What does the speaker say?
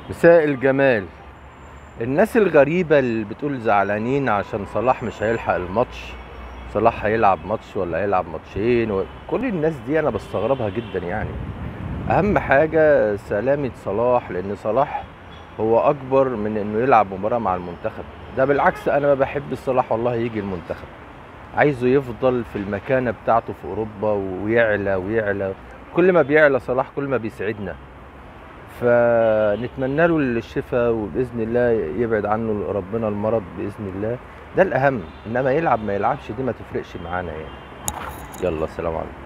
مساء الجمال الناس الغريبة اللي بتقول زعلانين عشان صلاح مش هيلحق الماتش صلاح هيلعب ماتش ولا هيلعب ماتشين و... كل الناس دي انا بستغربها جدا يعني اهم حاجة سلامة صلاح لان صلاح هو اكبر من انه يلعب مباراة مع المنتخب ده بالعكس انا ما بحب صلاح والله يجي المنتخب عايزه يفضل في المكانة بتاعته في اوروبا ويعلى ويعلى كل ما بيعلى صلاح كل ما بيسعدنا فنتمنى له الشفاء وباذن الله يبعد عنه ربنا المرض باذن الله ده الاهم انما يلعب ما يلعبش دي ما تفرقش معانا يعني يلا سلام عليكم